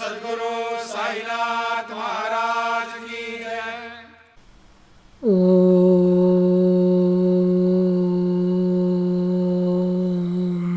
सदगुरु साईनाथ महाराज की जय ஓம்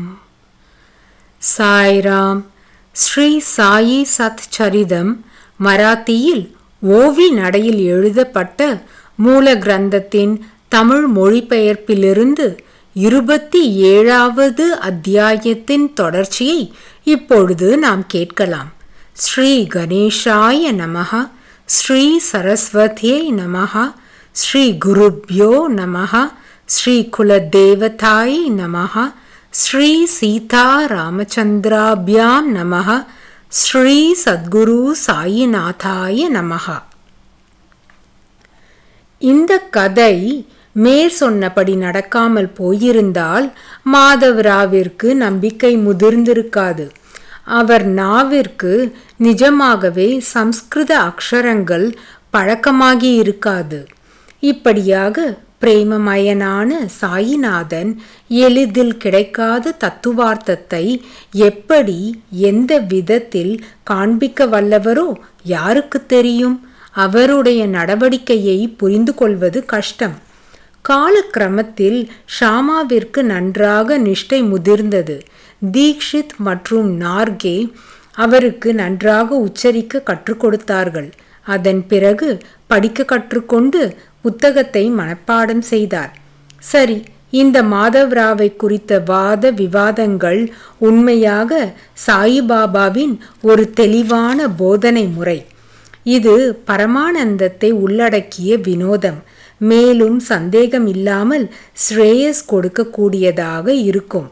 சாய்ராம் ஸ்ரீ சாயி சத் சரிதம் மராத்தியில் ஓவி நடையில் எழுதப்பட்ட மூல கிரந்தத்தின் தமிழ் மொழிபெயர்ப்பிலிருந்து இருபத்தி ஏழாவது அத்தியாயத்தின் தொடர்ச்சியை இப்பொழுது நாம் கேட்கலாம் ஸ்ரீ கணேஷாய நமஹ ஸ்ரீ சரஸ்வதியை நமஹ ஸ்ரீ குருப்யோ நமஹ ஸ்ரீ குலதேவதாய் நமஹ ஸ்ரீ சீதா ராமச்சந்திராபியாம் நமஹ ஸ்ரீ சத்குரு சாயிநாதாய நமஹ இந்த கதை மேற் சொன்னபடி நடக்காமல் போயிருந்தால் மாதவராவிற்கு நம்பிக்கை முதிர்ந்திருக்காது அவர் நாவிற்கு நிஜமாகவே சம்ஸ்கிருத அக்ஷரங்கள் பழக்கமாகி இருக்காது இப்படியாக பிரேமமயனான சாயிநாதன் எளிதில் கிடைக்காத தத்துவார்த்தத்தை எப்படி எந்த விதத்தில் காண்பிக்க வல்லவரோ யாருக்கு தெரியும் அவருடைய நடவடிக்கையை புரிந்து கொள்வது கஷ்டம் காலக்கிரமத்தில் ஷாமாவிற்கு நன்றாக நிஷ்டை முதிர்ந்தது தீக்ஷித் மற்றும் நார்கே அவருக்கு நன்றாக உச்சரிக்க கற்றுக் கொடுத்தார்கள் அதன் பிறகு படிக்க கற்றுக்கொண்டு புத்தகத்தை மனப்பாடம் செய்தார் சரி இந்த மாதவ்ராவை குறித்த வாத விவாதங்கள் உண்மையாக சாயிபாபாவின் ஒரு தெளிவான போதனை முறை இது பரமானந்தத்தை உள்ளடக்கிய வினோதம் மேலும் சந்தேகம் இல்லாமல் ஸ்ரேயஸ் கொடுக்கக்கூடியதாக இருக்கும்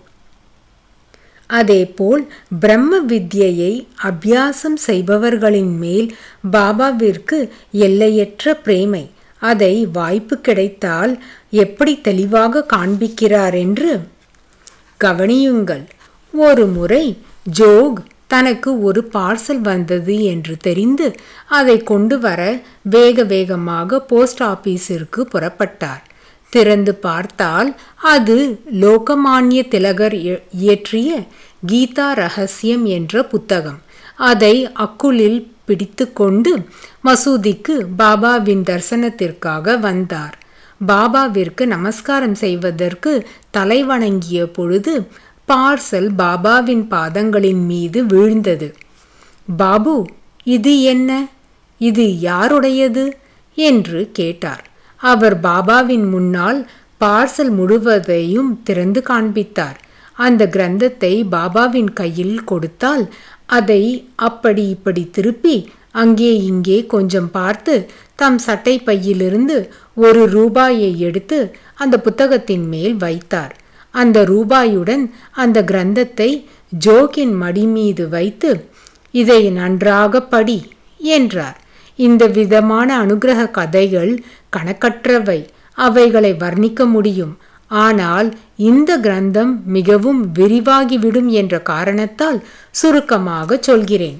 அதேபோல் பிரம்ம வித்யையை அபியாசம் செய்பவர்களின் மேல் பாபாவிற்கு எல்லையற்ற பிரேமை அதை வாய்ப்பு கிடைத்தால் எப்படி தெளிவாக காண்பிக்கிறார் என்று கவனியுங்கள் ஒரு முறை ஜோக் தனக்கு ஒரு பார்சல் வந்தது என்று தெரிந்து அதை கொண்டு வர வேக வேகமாக போஸ்ட் ஆபீஸிற்கு புறப்பட்டார் திறந்து பார்த்தால் அது லோகமானிய திலகர் இயற்றிய கீதா ரகசியம் என்ற புத்தகம் அதை அக்குளில் பிடித்து கொண்டு மசூதிக்கு பாபாவின் தரிசனத்திற்காக வந்தார் பாபாவிற்கு நமஸ்காரம் செய்வதற்கு தலை வணங்கிய பொழுது பார்சல் பாபாவின் பாதங்களின் மீது வீழ்ந்தது பாபு இது என்ன இது யாருடையது என்று கேட்டார் அவர் பாபாவின் முன்னால் பார்சல் முழுவதையும் திறந்து காண்பித்தார் அந்த கிரந்தத்தை பாபாவின் கையில் கொடுத்தால் அதை அப்படி இப்படி திருப்பி அங்கே இங்கே கொஞ்சம் பார்த்து தம் சட்டை பையிலிருந்து ஒரு ரூபாயை எடுத்து அந்த புத்தகத்தின் மேல் வைத்தார் அந்த ரூபாயுடன் அந்த கிரந்தத்தை ஜோக்கின் மடி மீது வைத்து இதை நன்றாக படி என்றார் இந்த விதமான அனுகிரக கதைகள் கணக்கற்றவை அவைகளை வர்ணிக்க முடியும் ஆனால் இந்த கிரந்தம் மிகவும் விரிவாகிவிடும் என்ற காரணத்தால் சுருக்கமாக சொல்கிறேன்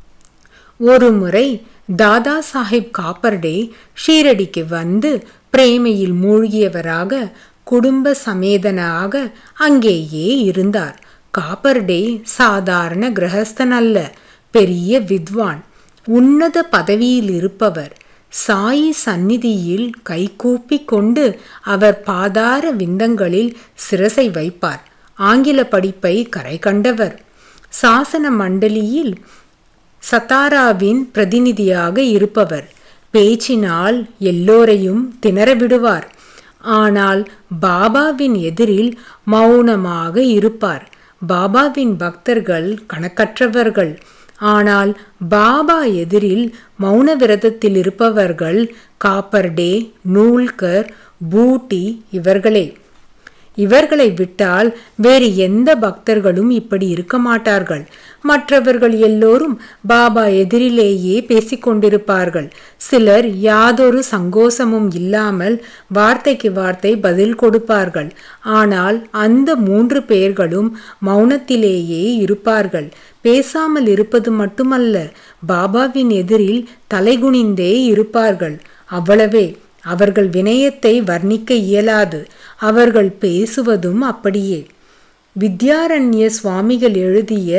ஒரு முறை தாதா சாஹிப் காப்பர்டே ஷீரடிக்கு வந்து பிரேமையில் மூழ்கியவராக குடும்ப சமேதனாக அங்கேயே இருந்தார் காப்பர்டே சாதாரண கிரகஸ்தன் அல்ல பெரிய வித்வான் உன்னத பதவியில் இருப்பவர் சாயி சந்நிதியில் கைகூப்பி கொண்டு அவர் பாதார விந்தங்களில் சிரசை வைப்பார் ஆங்கில படிப்பை கரை கண்டவர் சாசன மண்டலியில் சத்தாராவின் பிரதிநிதியாக இருப்பவர் பேச்சினால் எல்லோரையும் திணற விடுவார் ஆனால் பாபாவின் எதிரில் மௌனமாக இருப்பார் பாபாவின் பக்தர்கள் கணக்கற்றவர்கள் ஆனால் பாபா எதிரில் மௌன விரதத்தில் இருப்பவர்கள் காப்பர்டே நூல்கர் பூட்டி இவர்களே இவர்களை விட்டால் வேறு எந்த பக்தர்களும் இப்படி இருக்க மாட்டார்கள் மற்றவர்கள் எல்லோரும் பாபா எதிரிலேயே பேசிக்கொண்டிருப்பார்கள் சிலர் யாதொரு சங்கோசமும் இல்லாமல் வார்த்தைக்கு வார்த்தை பதில் கொடுப்பார்கள் ஆனால் அந்த மூன்று பேர்களும் மௌனத்திலேயே இருப்பார்கள் பேசாமல் இருப்பது மட்டுமல்ல பாபாவின் எதிரில் தலைகுனிந்தே இருப்பார்கள் அவ்வளவே அவர்கள் வினயத்தை வர்ணிக்க இயலாது அவர்கள் பேசுவதும் அப்படியே வித்யாரண்ய சுவாமிகள் எழுதிய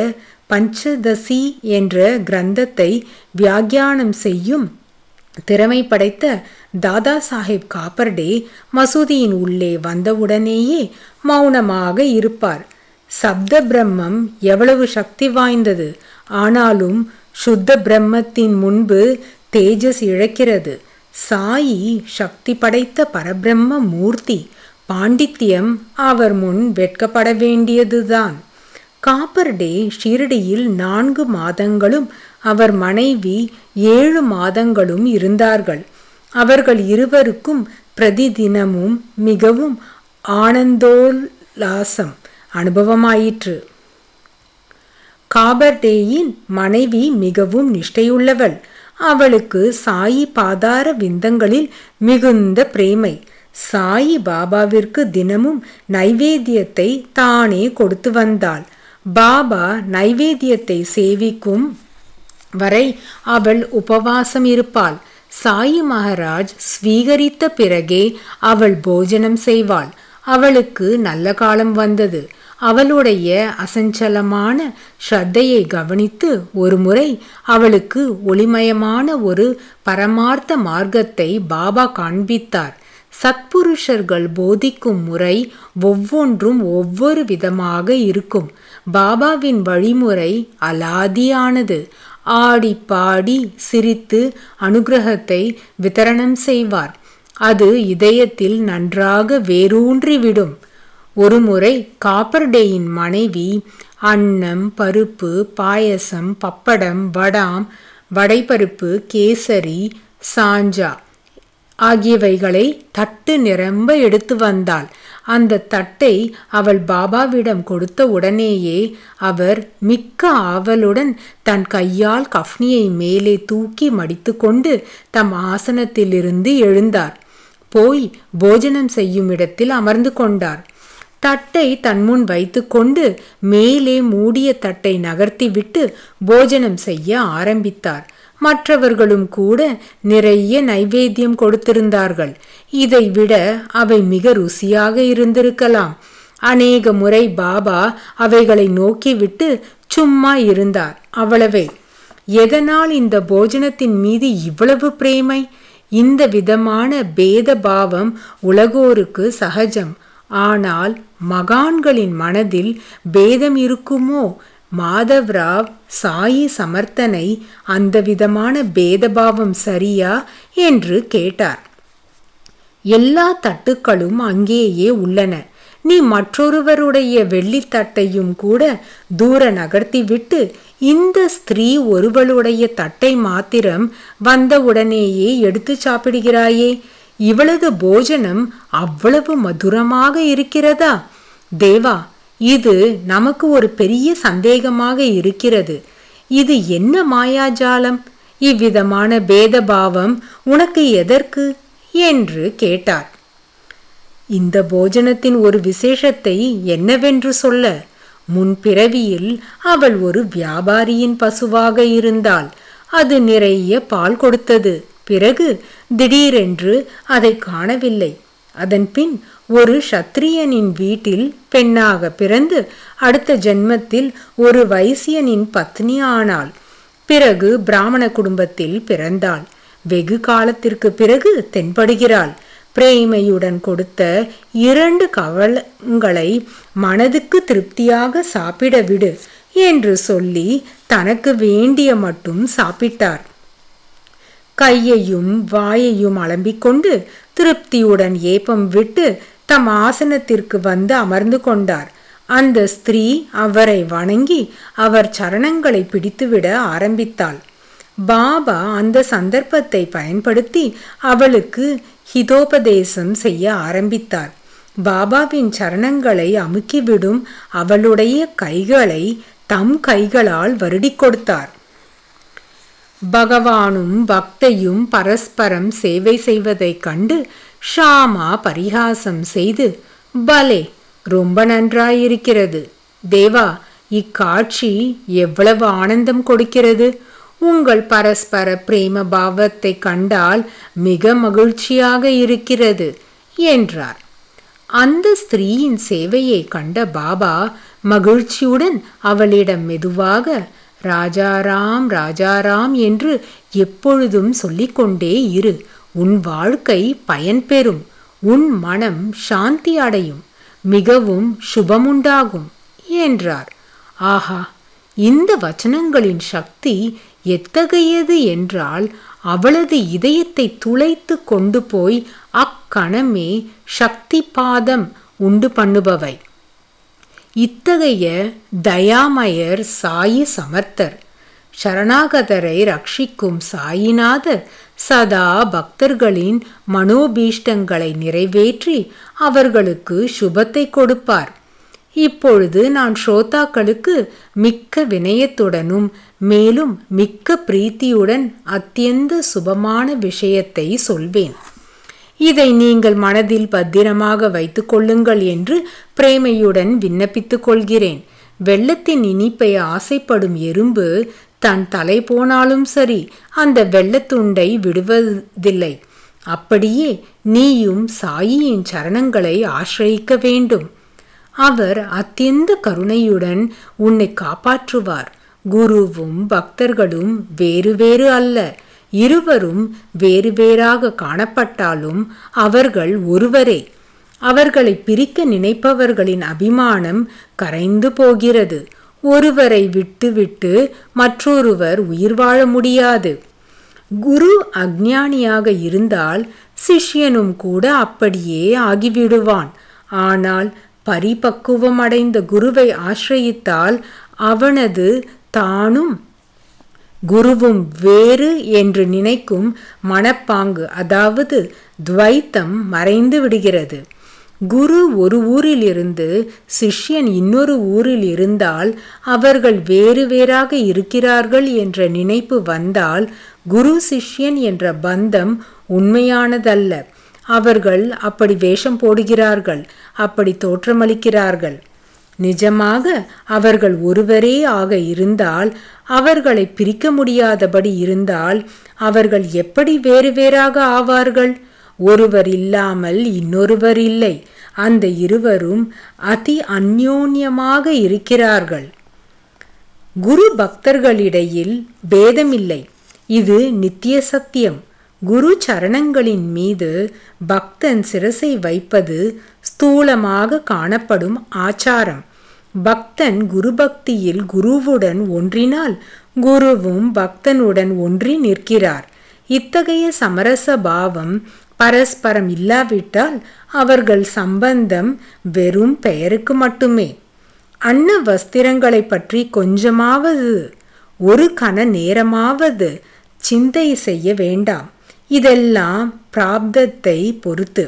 பஞ்சதசி என்ற கிரந்தத்தை வியாக்கியானம் செய்யும் திறமை படைத்த தாதா சாஹிப் காப்பர்டே மசூதியின் உள்ளே வந்தவுடனேயே மௌனமாக இருப்பார் சப்த பிரம்மம் எவ்வளவு சக்தி வாய்ந்தது ஆனாலும் சுத்த பிரம்மத்தின் முன்பு தேஜஸ் இழக்கிறது சாயி சக்தி படைத்த பரபிரம்ம மூர்த்தி பாண்டித்யம் அவர் முன் வெட்கப்பட வேண்டியதுதான் காப்பர்டே ஷிரடியில் நான்கு மாதங்களும் அவர் மனைவி ஏழு மாதங்களும் இருந்தார்கள் அவர்கள் இருவருக்கும் பிரதிதினமும் மிகவும் ஆனந்தோல்லாசம் அனுபவமாயிற்று காபர்டேயின் மனைவி மிகவும் நிஷ்டையுள்ளவள் அவளுக்கு சாயி பாதார விந்தங்களில் மிகுந்த பிரேமை சாயி பாபாவிற்கு தினமும் நைவேத்தியத்தை தானே கொடுத்து வந்தாள் பாபா நைவேத்தியத்தை சேவிக்கும் வரை அவள் உபவாசம் இருப்பாள் சாயி மகாராஜ் ஸ்வீகரித்த பிறகே அவள் போஜனம் செய்வாள் அவளுக்கு நல்ல காலம் வந்தது அவளுடைய அசஞ்சலமான ஸ்ரத்தையை கவனித்து ஒருமுறை அவளுக்கு ஒளிமயமான ஒரு பரமார்த்த மார்க்கத்தை பாபா காண்பித்தார் சத்புருஷர்கள் போதிக்கும் முறை ஒவ்வொன்றும் ஒவ்வொரு விதமாக இருக்கும் பாபாவின் வழிமுறை அலாதியானது ஆடி பாடி சிரித்து அனுகிரகத்தை விதரணம் செய்வார் அது இதயத்தில் நன்றாக வேரூன்றிவிடும் ஒருமுறை காப்பர்டேயின் மனைவி அன்னம் பருப்பு பாயசம் பப்படம் வடாம் வடைப்பருப்பு கேசரி சாஞ்சா ஆகியவைகளை தட்டு நிரம்ப எடுத்து வந்தாள் அந்த தட்டை அவள் பாபாவிடம் கொடுத்த உடனேயே அவர் மிக்க ஆவலுடன் தன் கையால் கஃப்னியை மேலே தூக்கி மடித்துக்கொண்டு தம் ஆசனத்திலிருந்து எழுந்தார் போய் போஜனம் செய்யும் இடத்தில் அமர்ந்து கொண்டார் தட்டை தன்முன் வைத்துக்கொண்டு மேலே மூடிய தட்டை நகர்த்திவிட்டு போஜனம் செய்ய ஆரம்பித்தார் மற்றவர்களும் கூட நிறைய நைவேத்தியம் கொடுத்திருந்தார்கள் இதை விட அவை மிக ருசியாக இருந்திருக்கலாம் அநேக முறை பாபா அவைகளை நோக்கிவிட்டு சும்மா இருந்தார் அவ்வளவே எதனால் இந்த போஜனத்தின் மீது இவ்வளவு பிரேமை இந்த விதமான பேத பாவம் உலகோருக்கு சகஜம் ஆனால் மகான்களின் மனதில் பேதம் இருக்குமோ மாதவ்ராவ் சாயி சமர்த்தனை அந்த விதமான பேதபாவம் சரியா என்று கேட்டார் எல்லா தட்டுக்களும் அங்கேயே உள்ளன நீ மற்றொருவருடைய வெள்ளித்தட்டையும் கூட தூர நகர்த்திவிட்டு இந்த ஸ்திரீ ஒருவளுடைய தட்டை மாத்திரம் வந்தவுடனேயே எடுத்து சாப்பிடுகிறாயே இவளது போஜனம் அவ்வளவு மதுரமாக இருக்கிறதா தேவா இது நமக்கு ஒரு பெரிய சந்தேகமாக இருக்கிறது இது என்ன மாயாஜாலம் இவ்விதமான பேதபாவம் உனக்கு எதற்கு என்று கேட்டார் இந்த போஜனத்தின் ஒரு விசேஷத்தை என்னவென்று சொல்ல முன்பிறவியில் அவள் ஒரு வியாபாரியின் பசுவாக இருந்தாள் அது நிறைய பால் கொடுத்தது பிறகு திடீரென்று அதை காணவில்லை அதன்பின் ஒரு சத்திரியனின் வீட்டில் பெண்ணாக பிறந்து அடுத்த ஜென்மத்தில் ஒரு வைசியனின் பத்னி ஆனாள் பிறகு பிராமண குடும்பத்தில் பிறந்தாள் வெகு காலத்திற்கு பிறகு தென்படுகிறாள் பிரேமையுடன் கொடுத்த இரண்டு கவலங்களை மனதுக்கு திருப்தியாக சாப்பிட விடு என்று சொல்லி தனக்கு வேண்டிய மட்டும் சாப்பிட்டார் கையையும் வாயையும் அலம்பிக்கொண்டு திருப்தியுடன் ஏப்பம் விட்டு தம் ஆசனத்திற்கு வந்து அமர்ந்து கொண்டார் அந்த ஸ்திரீ அவரை வணங்கி அவர் சரணங்களை பிடித்துவிட ஆரம்பித்தாள் பாபா அந்த சந்தர்ப்பத்தை பயன்படுத்தி அவளுக்கு ஹிதோபதேசம் செய்ய ஆரம்பித்தார் பாபாவின் சரணங்களை அமுக்கிவிடும் அவளுடைய கைகளை தம் கைகளால் வருடிக் கொடுத்தார் பகவானும் பக்தையும் பரஸ்பரம் சேவை செய்வதைக் கண்டு ஷாமா பரிகாசம் செய்து பலே ரொம்ப நன்றாயிருக்கிறது தேவா இக்காட்சி எவ்வளவு ஆனந்தம் கொடுக்கிறது உங்கள் பரஸ்பர பிரேம பாவத்தை கண்டால் மிக மகிழ்ச்சியாக இருக்கிறது என்றார் அந்த ஸ்திரீயின் சேவையை கண்ட பாபா மகிழ்ச்சியுடன் அவளிடம் மெதுவாக ராஜாராம் ராஜாராம் என்று எப்பொழுதும் சொல்லிக்கொண்டே இரு உன் வாழ்க்கை பயன்பெறும் உன் மனம் சாந்தி அடையும் மிகவும் சுபமுண்டாகும் என்றார் ஆஹா இந்த வச்சனங்களின் சக்தி எத்தகையது என்றால் அவளது இதயத்தை துளைத்து கொண்டு போய் அக்கணமே சக்தி பாதம் உண்டு பண்ணுபவை இத்தகைய தயாமயர் சாயி சமர்த்தர் சரணாகதரை ரட்சிக்கும் சாயிநாதர் சதா பக்தர்களின் மனோபீஷ்டங்களை நிறைவேற்றி அவர்களுக்கு சுபத்தை கொடுப்பார் இப்பொழுது நான் ஸ்ரோதாக்களுக்கு மிக்க வினயத்துடனும் மேலும் மிக்க பிரீத்தியுடன் அத்தியந்த சுபமான விஷயத்தை சொல்வேன் இதை நீங்கள் மனதில் பத்திரமாக வைத்துக் கொள்ளுங்கள் என்று பிரேமையுடன் விண்ணப்பித்துக் கொள்கிறேன் வெள்ளத்தின் இனிப்பை ஆசைப்படும் எறும்பு தன் தலை போனாலும் சரி அந்த வெள்ளத்துண்டை விடுவதில்லை அப்படியே நீயும் சாயியின் சரணங்களை ஆசிரயிக்க வேண்டும் அவர் அத்தியந்த கருணையுடன் உன்னை காப்பாற்றுவார் குருவும் பக்தர்களும் வேறு வேறு அல்ல இருவரும் வேறு வேறாக காணப்பட்டாலும் அவர்கள் ஒருவரே அவர்களை பிரிக்க நினைப்பவர்களின் அபிமானம் கரைந்து போகிறது ஒருவரை விட்டுவிட்டு மற்றொருவர் உயிர் வாழ முடியாது குரு அஜ்ஞானியாக இருந்தால் சிஷ்யனும் கூட அப்படியே ஆகிவிடுவான் ஆனால் பரிபக்குவமடைந்த குருவை ஆசிரயித்தால் அவனது தானும் குருவும் வேறு என்று நினைக்கும் மனப்பாங்கு அதாவது துவைத்தம் மறைந்து விடுகிறது குரு ஒரு ஊரில் இருந்து சிஷ்யன் இன்னொரு ஊரில் இருந்தால் அவர்கள் வேறு வேறாக இருக்கிறார்கள் என்ற நினைப்பு வந்தால் குரு சிஷ்யன் என்ற பந்தம் உண்மையானதல்ல அவர்கள் அப்படி வேஷம் போடுகிறார்கள் அப்படி தோற்றமளிக்கிறார்கள் நிஜமாக அவர்கள் ஒருவரே ஆக இருந்தால் அவர்களை பிரிக்க முடியாதபடி இருந்தால் அவர்கள் எப்படி வேறு வேறாக ஆவார்கள் ஒருவர் இல்லாமல் இன்னொருவர் இல்லை அந்த இருவரும் அதி அந்யோன்யமாக இருக்கிறார்கள் குரு பக்தர்களிடையில் பேதமில்லை இது நித்திய சத்தியம் குரு சரணங்களின் மீது பக்தன் சிரசை வைப்பது ஸ்தூலமாக காணப்படும் ஆச்சாரம் பக்தன் குரு பக்தியில் குருவுடன் ஒன்றினால் குருவும் பக்தனுடன் ஒன்றி நிற்கிறார் இத்தகைய சமரச பாவம் பரஸ்பரம் இல்லாவிட்டால் அவர்கள் சம்பந்தம் வெறும் பெயருக்கு மட்டுமே அன்ன வஸ்திரங்களை பற்றி கொஞ்சமாவது ஒரு கண நேரமாவது சிந்தை செய்ய வேண்டாம் இதெல்லாம் பிராப்தத்தை பொறுத்து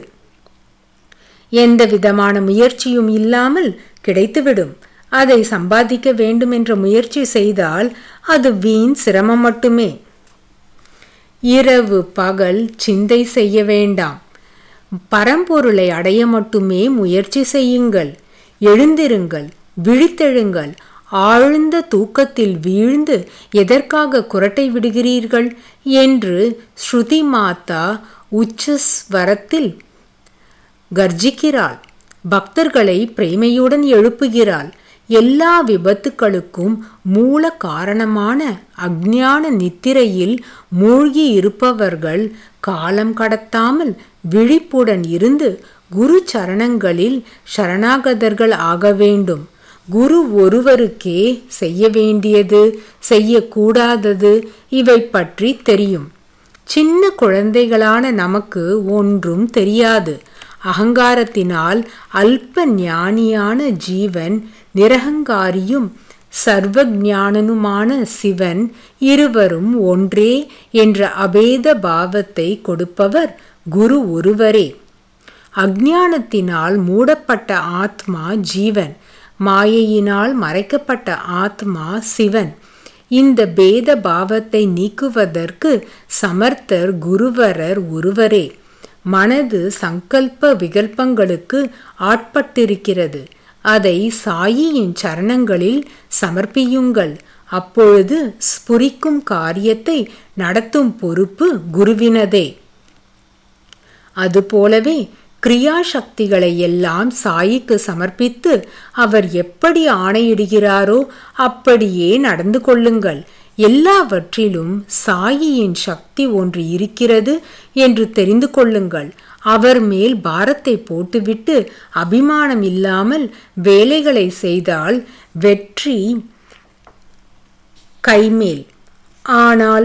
எந்த விதமான முயற்சியும் இல்லாமல் கிடைத்துவிடும் அதை சம்பாதிக்க வேண்டும் என்ற முயற்சி செய்தால் அது வீண் சிரமம் மட்டுமே இரவு பகல் சிந்தை செய்ய வேண்டாம் பரம்பொருளை அடைய மட்டுமே முயற்சி செய்யுங்கள் எழுந்திருங்கள் விழித்தெழுங்கள் ஆழ்ந்த தூக்கத்தில் வீழ்ந்து எதற்காக குரட்டை விடுகிறீர்கள் என்று ஸ்ருதி மாதா உச்சஸ்வரத்தில் கர்ஜிக்கிறாள் பக்தர்களை பிரேமையுடன் எழுப்புகிறாள் எல்லா விபத்துக்களுக்கும் மூல காரணமான அஞ்ஞான நித்திரையில் மூழ்கி இருப்பவர்கள் காலம் கடத்தாமல் விழிப்புடன் இருந்து குரு சரணங்களில் சரணாகதர்கள் ஆக வேண்டும் குரு ஒருவருக்கே செய்ய வேண்டியது செய்யக்கூடாதது இவை பற்றி தெரியும் சின்ன குழந்தைகளான நமக்கு ஒன்றும் தெரியாது அகங்காரத்தினால் அல்ப ஞானியான ஜீவன் நிரகங்காரியும் சர்வ ஞானனுமான சிவன் இருவரும் ஒன்றே என்ற அபேத பாவத்தை கொடுப்பவர் குரு ஒருவரே அஜ்ஞானத்தினால் மூடப்பட்ட ஆத்மா ஜீவன் மாயையினால் மறைக்கப்பட்ட ஆத்மா சிவன் இந்த பேத பாவத்தை நீக்குவதற்கு சமர்த்தர் குருவரர் ஒருவரே மனது சங்கல்ப விகல்பங்களுக்கு ஆட்பட்டிருக்கிறது அதை சாயியின் சரணங்களில் சமர்ப்பியுங்கள் அப்பொழுது ஸ்புரிக்கும் காரியத்தை நடத்தும் பொறுப்பு குருவினதே அதுபோலவே கிரியா சக்திகளை எல்லாம் சாயிக்கு சமர்ப்பித்து அவர் எப்படி ஆணையிடுகிறாரோ அப்படியே நடந்து கொள்ளுங்கள் எல்லாவற்றிலும் சாயியின் சக்தி ஒன்று இருக்கிறது என்று தெரிந்து கொள்ளுங்கள் அவர் மேல் பாரத்தை போட்டுவிட்டு அபிமானம் இல்லாமல் வேலைகளை செய்தால் வெற்றி கைமேல் ஆனால்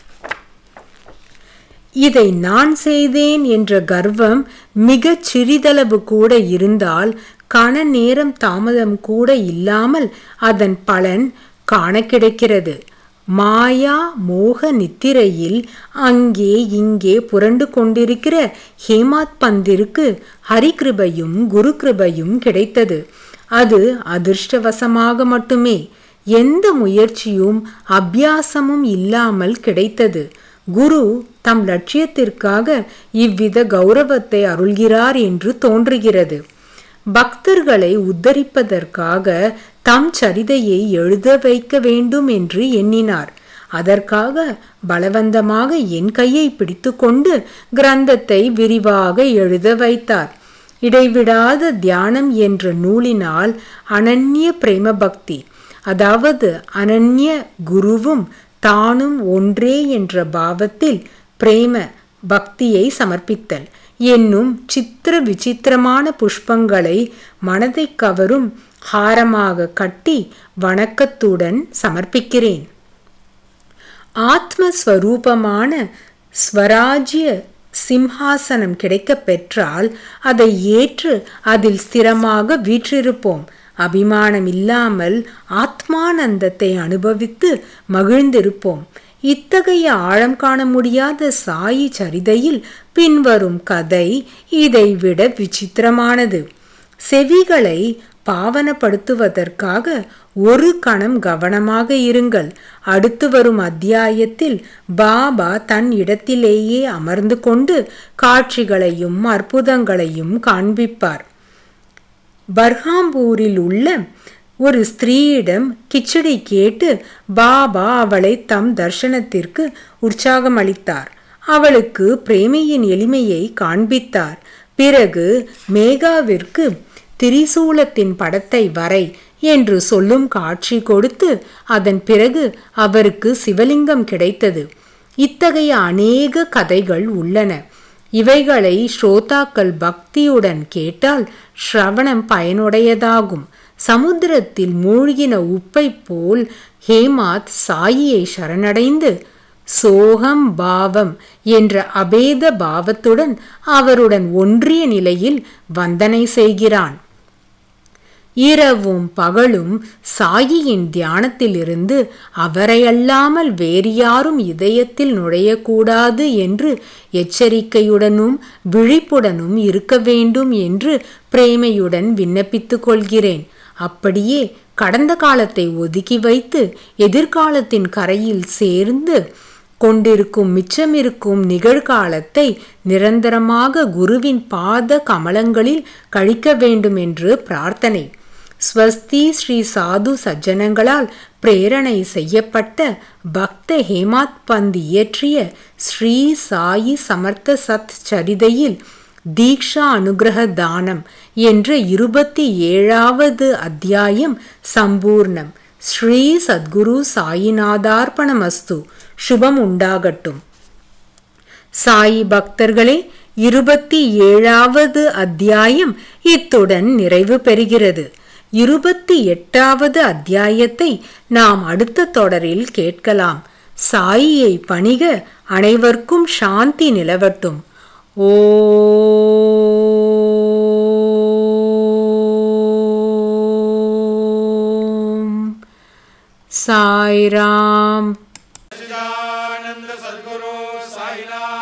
இதை நான் செய்தேன் என்ற கர்வம் மிகச் சிறிதளவு கூட இருந்தால் கண நேரம் தாமதம் கூட இல்லாமல் அதன் பலன் காண கிடைக்கிறது மாயா மோக நித்திரையில் அங்கே இங்கே புரண்டு கொண்டிருக்கிற ஹேமாத் பந்திற்கு ஹரிகிருபையும் குரு கிருபையும் கிடைத்தது அது அதிர்ஷ்டவசமாக மட்டுமே எந்த முயற்சியும் அபியாசமும் இல்லாமல் கிடைத்தது குரு தம் லட்சியத்திற்காக இவ்வித கௌரவத்தை அருள்கிறார் என்று தோன்றுகிறது பக்தர்களை உத்தரிப்பதற்காக தம் சரிதையை எழுத வைக்க வேண்டும் என்று எண்ணினார் அதற்காக பலவந்தமாக என் கையை பிடித்துக்கொண்டு கிரந்தத்தை விரிவாக எழுத வைத்தார் இடைவிடாத தியானம் என்ற நூலினால் அனன்ய பிரேம பக்தி அதாவது அனன்ய குருவும் தானும் ஒன்றே என்ற பாவத்தில் பிரேம பக்தியை சமர்ப்பித்தல் என்னும் சித்திர விசித்திரமான புஷ்பங்களை மனதை கவரும் ஹாரமாக கட்டி வணக்கத்துடன் சமர்ப்பிக்கிறேன் ஆத்மஸ்வரூபமான ஸ்வராஜ்ய சிம்ஹாசனம் கிடைக்கப் பெற்றால் அதை ஏற்று அதில் ஸ்திரமாக வீற்றிருப்போம் அபிமானம் இல்லாமல் ஆத்மானந்தத்தை அனுபவித்து மகிழ்ந்திருப்போம் இத்தகைய ஆழம் காண முடியாத சாயி சரிதையில் பின்வரும் கதை இதைவிட விசித்திரமானது செவிகளை பாவனப்படுத்துவதற்காக ஒரு கணம் கவனமாக இருங்கள் அடுத்து வரும் அத்தியாயத்தில் பாபா தன் இடத்திலேயே அமர்ந்து கொண்டு காட்சிகளையும் அற்புதங்களையும் காண்பிப்பார் பர்ஹாம்பூரில் உள்ள ஒரு ஸ்திரீயிடம் கிச்சடி கேட்டு பாபா அவளை தம் தர்சனத்திற்கு உற்சாகம் அளித்தார் அவளுக்கு பிரேமையின் எளிமையை காண்பித்தார் பிறகு மேகாவிற்கு திரிசூலத்தின் படத்தை வரை என்று சொல்லும் காட்சி கொடுத்து அதன் பிறகு அவருக்கு சிவலிங்கம் கிடைத்தது இத்தகைய அநேக கதைகள் உள்ளன இவைகளை ஸ்ரோதாக்கள் பக்தியுடன் கேட்டால் ஸ்ரவணம் பயனுடையதாகும் சமுத்திரத்தில் மூழ்கின உப்பை போல் ஹேமாத் சாயியை சரணடைந்து சோகம் பாவம் என்ற அபேத பாவத்துடன் அவருடன் ஒன்றிய நிலையில் வந்தனை செய்கிறான் இரவும் பகலும் சாயியின் தியானத்திலிருந்து அவரையல்லாமல் வேறு யாரும் இதயத்தில் நுழையக்கூடாது என்று எச்சரிக்கையுடனும் விழிப்புடனும் இருக்க வேண்டும் என்று பிரேமையுடன் விண்ணப்பித்துக் கொள்கிறேன் அப்படியே கடந்த காலத்தை ஒதுக்கி வைத்து எதிர்காலத்தின் கரையில் சேர்ந்து கொண்டிருக்கும் மிச்சமிருக்கும் நிகழ்காலத்தை நிரந்தரமாக குருவின் பாத கமலங்களில் கழிக்க வேண்டும் என்று பிரார்த்தனை ஸ்வஸ்தி ஸ்ரீ சாது சஜ்ஜனங்களால் பிரேரணை செய்யப்பட்ட பக்த ஹேமாத் பந்த் இயற்றிய ஸ்ரீ சாயி சமர்த்த சத் சரிதையில் தீக்ஷா அனுகிரக தானம் என்ற இருபத்தி ஏழாவது அத்தியாயம் சம்பூர்ணம் ஸ்ரீ சத்குரு சாயிநாதார்ப்பணமஸ்து சுபம் உண்டாகட்டும் சாயி பக்தர்களே இருபத்தி ஏழாவது அத்தியாயம் இத்துடன் நிறைவு பெறுகிறது இருபத்தி எட்டாவது அத்தியாயத்தை நாம் அடுத்த தொடரில் கேட்கலாம் சாயியை பணிக அனைவருக்கும் சாந்தி நிலவட்டும் ஓம் சாய்ராம் सच्चिदानंद सद्गुरु साईनाथ